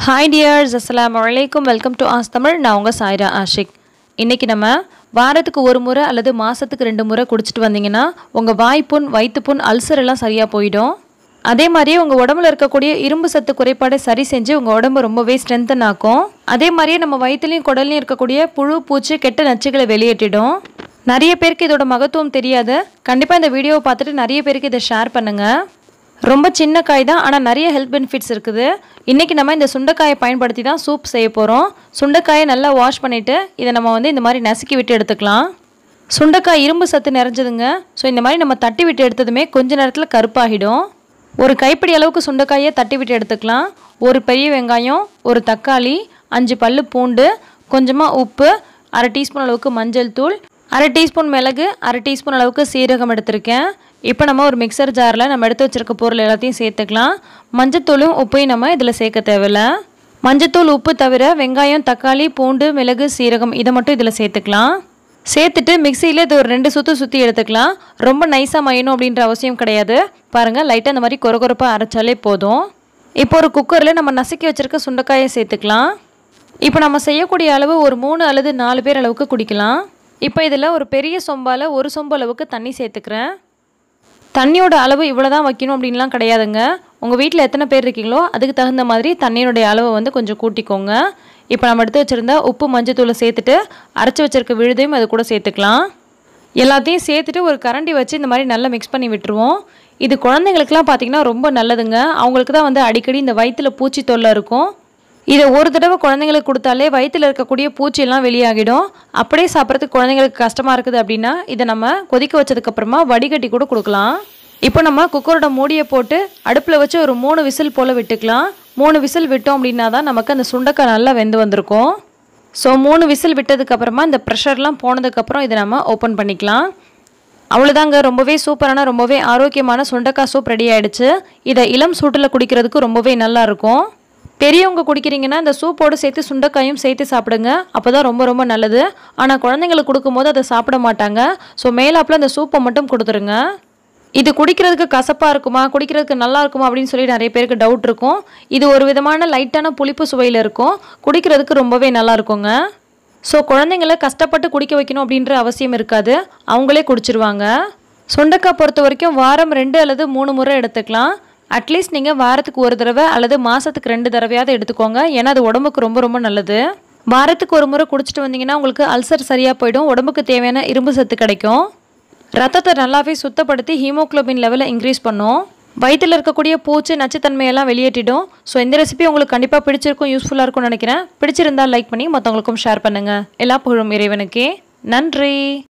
hi tears அஸ்ஸலாமு அலைக்கும் welcome to as Tamil நான் உங்கள் சாய்ரா ஆஷிக் இன்றைக்கி நம்ம வாரத்துக்கு ஒரு முறை அல்லது மாதத்துக்கு ரெண்டு முறை குடிச்சிட்டு வந்தீங்கன்னா உங்கள் வாய்ப்புண் வயிற்றுப்புண் அல்சர் எல்லாம் சரியாக போயிடும் அதே மாதிரியே உங்கள் உடம்புல இருக்கக்கூடிய இரும்பு சத்து குறைபாடை சரி செஞ்சு உங்கள் உடம்பு ரொம்பவே ஸ்ட்ரென்தன் ஆக்கும் அதே மாதிரியே நம்ம வயிற்றுலையும் குடல்லையும் இருக்கக்கூடிய புழு பூச்சி கெட்ட நச்சுகளை வெளியேற்றிடும் நிறைய பேருக்கு இதோட மகத்துவம் தெரியாது கண்டிப்பாக இந்த வீடியோவை பார்த்துட்டு நிறைய பேருக்கு இதை ஷேர் பண்ணுங்கள் ரொம்ப சின்ன காய் தான் ஆனால் நிறைய ஹெல்த் பெனிஃபிட்ஸ் இருக்குது இன்றைக்கி நம்ம இந்த சுண்டைக்காயை பயன்படுத்தி தான் சூப் செய்ய போகிறோம் சுண்டைக்காயை நல்லா வாஷ் பண்ணிவிட்டு இதை நம்ம வந்து இந்த மாதிரி நசுக்கி விட்டு எடுத்துக்கலாம் சுண்டைக்காய் இரும்பு சத்து நிறைஞ்சதுங்க ஸோ இந்த மாதிரி நம்ம தட்டி விட்டு எடுத்ததுமே கொஞ்ச நேரத்தில் கருப்பாகிடும் ஒரு கைப்பிடி அளவுக்கு சுண்டைக்காயை தட்டி விட்டு எடுத்துக்கலாம் ஒரு பெரிய வெங்காயம் ஒரு தக்காளி அஞ்சு பல்லு பூண்டு கொஞ்சமாக உப்பு அரை டீஸ்பூன் அளவுக்கு மஞ்சள் தூள் அரை டீஸ்பூன் மிளகு அரை டீஸ்பூன் அளவுக்கு சீரகம் எடுத்திருக்கேன் இப்போ நம்ம ஒரு மிக்சர் ஜாரில் நம்ம எடுத்து வச்சிருக்க பொருள் எல்லாத்தையும் சேர்த்துக்கலாம் மஞ்சத்தூளும் உப்பையும் நம்ம இதில் சேர்க்க தேவையில்ல மஞ்சத்தூள் உப்பு தவிர வெங்காயம் தக்காளி பூண்டு மிளகு சீரகம் இதை மட்டும் இதில் சேர்த்துக்கலாம் சேர்த்துட்டு மிக்சியில் இது ஒரு ரெண்டு சுற்று சுற்றி எடுத்துக்கலாம் ரொம்ப நைஸாக மையணும் அப்படின்ற அவசியம் கிடையாது பாருங்கள் லைட்டாக இந்த மாதிரி கொரகொரப்பாக அரைச்சாலே போதும் இப்போ ஒரு குக்கரில் நம்ம நசுக்கி வச்சுருக்க சுண்டைக்காயை சேர்த்துக்கலாம் இப்போ நம்ம செய்யக்கூடிய அளவு ஒரு மூணு அல்லது நாலு பேர் அளவுக்கு குடிக்கலாம் இப்போ இதில் ஒரு பெரிய சொம்பால் ஒரு சொம்பு அளவுக்கு தண்ணி சேர்த்துக்கிறேன் தண்ணியோட அளவு இவ்வளோ தான் வைக்கணும் அப்படின்லாம் கிடையாதுங்க உங்கள் வீட்டில் எத்தனை பேர் இருக்கீங்களோ அதுக்கு தகுந்த மாதிரி தண்ணியோடைய அளவை வந்து கொஞ்சம் கூட்டிக்கோங்க இப்போ நம்ம எடுத்து வச்சுருந்த உப்பு மஞ்சத்தூளை சேர்த்துட்டு அரைச்சி வச்சுருக்க விழுதையும் அது கூட சேர்த்துக்கலாம் எல்லாத்தையும் சேர்த்துட்டு ஒரு கரண்டி வச்சு இந்த மாதிரி நல்லா மிக்ஸ் பண்ணி விட்டுருவோம் இது குழந்தைங்களுக்குலாம் பார்த்திங்கன்னா ரொம்ப நல்லதுங்க அவங்களுக்கு தான் வந்து அடிக்கடி இந்த வயிற்றில் பூச்சி தொல்லை இருக்கும் இதை ஒரு தடவை குழந்தைங்களுக்கு கொடுத்தாலே வயிற்றில் இருக்கக்கூடிய பூச்சியெல்லாம் வெளியாகிடும் அப்படியே சாப்பிட்றதுக்கு குழந்தைங்களுக்கு கஷ்டமாக இருக்குது அப்படின்னா இதை நம்ம கொதிக்க வச்சதுக்கப்புறமா வடிகட்டி கூட கொடுக்கலாம் இப்போ நம்ம குக்கரோட மூடியை போட்டு அடுப்பில் வச்சு ஒரு மூணு விசில் போல் விட்டுக்கலாம் மூணு விசில் விட்டோம் அப்படின்னா தான் நமக்கு அந்த சுண்டைக்காய் நல்லா வெந்து வந்திருக்கும் ஸோ மூணு விசில் விட்டதுக்கப்புறமா இந்த ப்ரெஷர்லாம் போனதுக்கப்புறம் இதை நம்ம ஓப்பன் பண்ணிக்கலாம் அவ்வளோதாங்க ரொம்பவே சூப்பரான ரொம்பவே ஆரோக்கியமான சுண்டைக்காய் சூப் ரெடி ஆகிடுச்சு இதை இளம் சூட்டில் குடிக்கிறதுக்கு ரொம்பவே நல்லா இருக்கும் பெரியவங்க குடிக்கிறீங்கன்னா இந்த சூப்போடு சேர்த்து சுண்டைக்காயும் சேர்த்து சாப்பிடுங்க அப்போ தான் ரொம்ப ரொம்ப நல்லது ஆனால் குழந்தைங்களுக்கு கொடுக்கும்போது அதை சாப்பிட மாட்டாங்க ஸோ மேலாப்பில் அந்த சூப்பை மட்டும் கொடுத்துருங்க இது குடிக்கிறதுக்கு கசப்பாக இருக்குமா குடிக்கிறதுக்கு நல்லா இருக்குமா அப்படின்னு சொல்லி நிறைய பேருக்கு டவுட் இருக்கும் இது ஒரு விதமான லைட்டான புளிப்பு சுவையில் இருக்கும் குடிக்கிறதுக்கு ரொம்பவே நல்லா இருக்குங்க ஸோ குழந்தைங்கள கஷ்டப்பட்டு குடிக்க வைக்கணும் அப்படின்ற அவசியம் இருக்காது அவங்களே குடிச்சிருவாங்க சுண்டைக்காய் பொறுத்த வரைக்கும் வாரம் ரெண்டு அல்லது மூணு முறை எடுத்துக்கலாம் அட்லீஸ்ட் நீங்கள் வாரத்துக்கு ஒரு தடவை அல்லது மாதத்துக்கு ரெண்டு தடவையாவது எடுத்துக்கோங்க ஏன்னா அது உடம்புக்கு ரொம்ப ரொம்ப நல்லது வாரத்துக்கு ஒரு முறை குடிச்சிட்டு வந்தீங்கன்னா உங்களுக்கு அல்சர் சரியாக போயிடும் உடம்புக்கு தேவையான இரும்பு சத்து கிடைக்கும் ரத்தத்தை நல்லாவே சுத்தப்படுத்தி ஹீமோக்ளோபின் லெவலை இன்க்ரீஸ் பண்ணும் வயிற்றில் இருக்கக்கூடிய பூச்சி நச்சுத்தன்மையெல்லாம் வெளியேற்றிடும் ஸோ இந்த ரெசிபி உங்களுக்கு கண்டிப்பாக பிடிச்சிருக்கும் யூஸ்ஃபுல்லாக இருக்கும்னு நினைக்கிறேன் பிடிச்சிருந்தால் லைக் பண்ணி மற்றவங்களுக்கும் ஷேர் பண்ணுங்கள் எல்லா புகழும் இறைவனுக்கே நன்றி